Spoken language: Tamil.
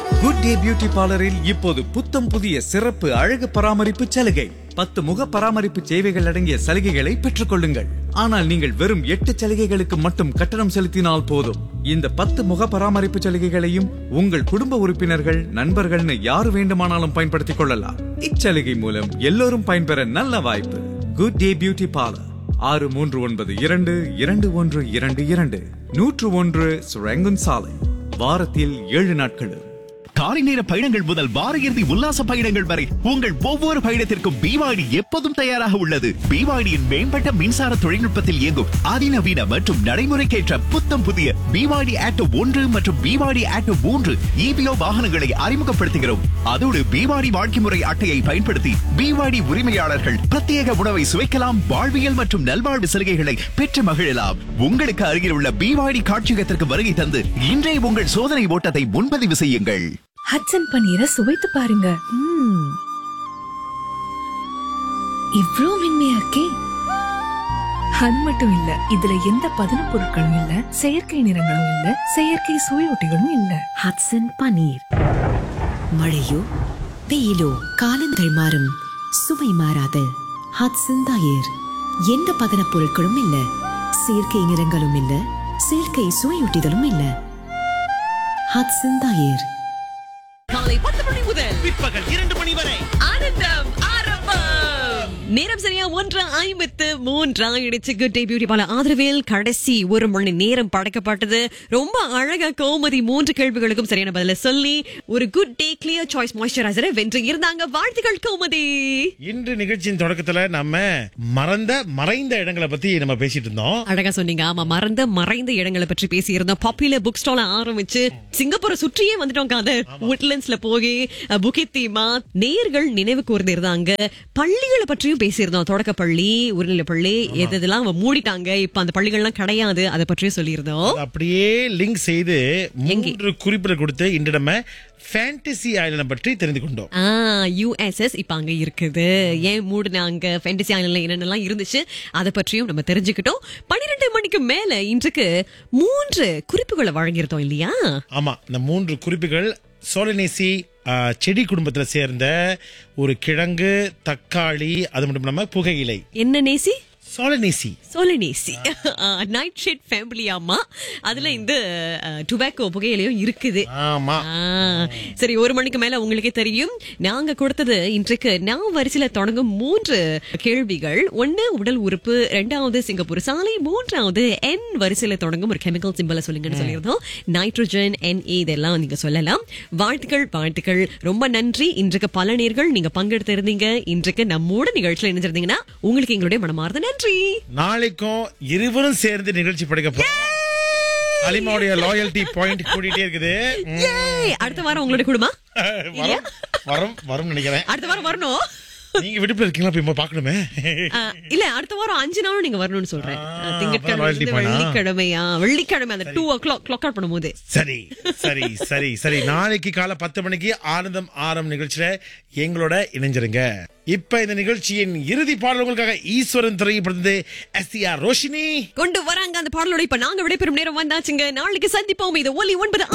குட் டே பியூட்டி பார்லரில் இப்போது புத்தம் புதிய சிறப்பு அழகு பராமரிப்பு சலுகை பத்து முக பராமரிப்பு சேவைகள் அடங்கிய சலுகைகளை பெற்றுக் கொள்ளுங்கள் ஆனால் நீங்கள் வெறும் எட்டு சலுகைகளுக்கு மட்டும் கட்டணம் செலுத்தினால் போதும் இந்த பத்து முக பராமரிப்பு சலுகைகளையும் உங்கள் குடும்ப உறுப்பினர்கள் நண்பர்கள்னு யார் வேண்டுமானாலும் பயன்படுத்திக் கொள்ளலாம் இச்சலுகை மூலம் எல்லோரும் பயன்பெற நல்ல வாய்ப்பு குட் டே பியூட்டி பார்லர் ஆறு மூன்று ஒன்பது இரண்டு இரண்டு ஒன்று இரண்டு இரண்டு நூற்று ஒன்று சுரங்குன் சாலை வாரத்தில் ஏழு நாட்களும் காலை நேர பயணங்கள் முதல் வார இறுதி உல்லாச பயணங்கள் வரை உங்கள் ஒவ்வொரு பயணத்திற்கும் பிவாடி எப்போதும் தயாராக உள்ளது பிவாடியின் மேம்பட்ட மின்சார தொழில்நுட்பத்தில் இயங்கும் அதிநவீன மற்றும் நடைமுறைக்கேற்ற புத்தம் புதிய பிவாடி ஆட்டோ ஒன்று மற்றும் பிவாடி ஆட்டோ மூன்று இபிஓ வாகனங்களை அறிமுகப்படுத்துகிறோம் அதோடு பிவாடி வாழ்க்கை முறை அட்டையை பயன்படுத்தி பிவாடி உரிமையாளர்கள் பிரத்யேக உணவை சுவைக்கலாம் வாழ்வியல் மற்றும் நல்வாழ்வு சலுகைகளை பெற்று மகிழலாம் உங்களுக்கு அருகில் உள்ள பிவாடி காட்சியகத்திற்கு வருகை தந்து இன்றைய உங்கள் சோதனை ஓட்டத்தை முன்பதிவு செய்யுங்கள் ஹட்சன் பன்னீரை சுவைத்து பாருங்க ம்ம். இவ்ளோ மென்மையா இருக்கே அது மட்டும் இல்ல இதுல எந்த பதன பொருட்களும் இல்ல செயற்கை நிறங்களும் இல்ல செயற்கை சுவையொட்டிகளும் இல்ல ஹட்சன் பன்னீர் மழையோ வெயிலோ காலங்கள் மாறும் சுவை மாறாத ஹட்சன் தயிர் எந்த பதனப் பொருட்களும் இல்ல செயற்கை நிறங்களும் இல்ல செயற்கை சுவையூட்டிகளும் இல்ல ஹட்சன் தயிர் காலை பத்து மணி முதல் பிற்பகல் இரண்டு மணி வரை ஆனந்தம் ஆரம்பம் நேரம் சரியா ஒன்று ஐம்பத்து மூன்று ஆயிடுச்சு குட் டே பியூட்டி பால ஆதரவில் கடைசி ஒரு மணி நேரம் படைக்கப்பட்டது ரொம்ப அழகா கோமதி மூன்று கேள்விகளுக்கும் சரியான பதில சொல்லி ஒரு குட் டே கிளியர் சாய்ஸ் மாய்ஸ்சரைசரை வென்று இருந்தாங்க வாழ்த்துக்கள் கோமதி இன்று நிகழ்ச்சியின் தொடக்கத்துல நம்ம மறந்த மறைந்த இடங்களை பத்தி நம்ம பேசிட்டு இருந்தோம் அழகா சொன்னீங்க ஆமா மறந்த மறைந்த இடங்களை பற்றி பேசி இருந்தோம் பாப்புலர் புக் ஸ்டால ஆரம்பிச்சு சிங்கப்பூரை சுற்றியே வந்துட்டோம் காதர் உட்லண்ட்ஸ்ல போய் புகித் தீமா நேர்கள் நினைவு கூர்ந்திருந்தாங்க பள்ளிகளை பற்றியும் பேசியிருந்தோம் தொடக்க பள்ளி உயர்நிலை பள்ளி எது எதெல்லாம் அவங்க மூடிட்டாங்க இப்ப அந்த பள்ளிகள்லாம் கிடையாது அதை பற்றியும் சொல்லியிருந்தோம் அது அப்படியே லிங்க் செய்து மூன்று குறிப்புகள் கொடுத்து இன்று நம்ம ஃபேண்டசி ஐலண்டை பற்றி தெரிந்து கொண்டோம் ஆ யூஎஸ்எஸ் இப்ப அங்க இருக்குது ஏன் மூடுனாங்க ஃபேண்டசி ஐலண்ட்ல என்னென்னலாம் இருந்துச்சு அதை பற்றியும் நம்ம தெரிஞ்சுக்கிட்டோம் பன்னிரெண்டு மணிக்கு மேல இன்றைக்கு மூன்று குறிப்புகளை வழங்கியிருந்தோம் இல்லையா ஆமா இந்த மூன்று குறிப்புகள் சோலனேசி ஆ, செடி குடும்பத்துல சேர்ந்த ஒரு கிழங்கு தக்காளி அது மட்டும் இல்லாம புகையிலை என்ன நேசி Solanaceae Solanaceae nightshade family அம்மா அதுல இந்த டுபாக்கோ புகையிலையும் இருக்குது ஆமா ஆ, சரி ஒரு மணிக்கு மேல உங்களுக்கே தெரியும் நாங்க கொடுத்தது இன்றைக்கு நான் வரிசையில தொடங்கும் மூன்று கேள்விகள் ஒண்ணு உடல் உறுப்பு ரெண்டாவது சிங்கப்பூர் சாலை மூன்றாவது என் வரிசையில தொடங்கும் ஒரு கெமிக்கல் சிம்பலை சொல்லுங்கன்னு சொல்லியிருந்தோம் நைட்ரஜன் என் இதெல்லாம் நீங்க சொல்லலாம் வாழ்த்துக்கள் வாழ்த்துக்கள் ரொம்ப நன்றி இன்றைக்கு பல நேர்கள் நீங்க பங்கெடுத்து இருந்தீங்க இன்றைக்கு நம்மோட நிகழ்ச்சியில இணைஞ்சிருந்தீங்கன்னா உங்களுக்கு எங்களுடைய மனமார்ந்த நன்றி நாளைக்கும் இருவரும் சேர்ந்து நிகழ்ச்சி படைக்க போறோம் அலிமாவுடைய லாயல்டி பாயிண்ட் கூட்டிட்டே இருக்குது ம். Yay! அடுத்த வாரம் உங்களுடைய குடும்பம் வரும் வரும் வரும் நினைக்கிறேன் அடுத்த வாரம் வரணும் நீங்க விடுப்புல இருக்கீங்களா போய் போய் பார்க்கணுமே ஆ, இல்ல அடுத்த வாரம் அஞ்சு நாளும் நீங்க வரணும்னு சொல்றேன் ஆ, ஆ, திங்கட்கிழமை அப்ப loyalty இருந்து point ஆ? வெள்ளிக்கிழமையா வெள்ளிக்கிழமை அந்த two o'clock clock out பண்ணும்போது சரி சரி சரி சரி நாளைக்கு காலை பத்து மணிக்கு ஆனந்தம் ஆரம் நிகழ்ச்சியில எங்களோட இணைஞ்சிருங்க இப்ப இந்த நிகழ்ச்சியின் இறுதி பாடல் உங்களுக்காக ஈஸ்வரன் திரையப்படுத்தது எஸ் டி ஆர் ரோஷினி கொண்டு வராங்க அந்த பாடலோட இப்ப நாங்க விடைபெறும் நேரம் வந்தாச்சுங்க நாளைக்கு சந்திப்போம் இது ஒலி ஒன்பது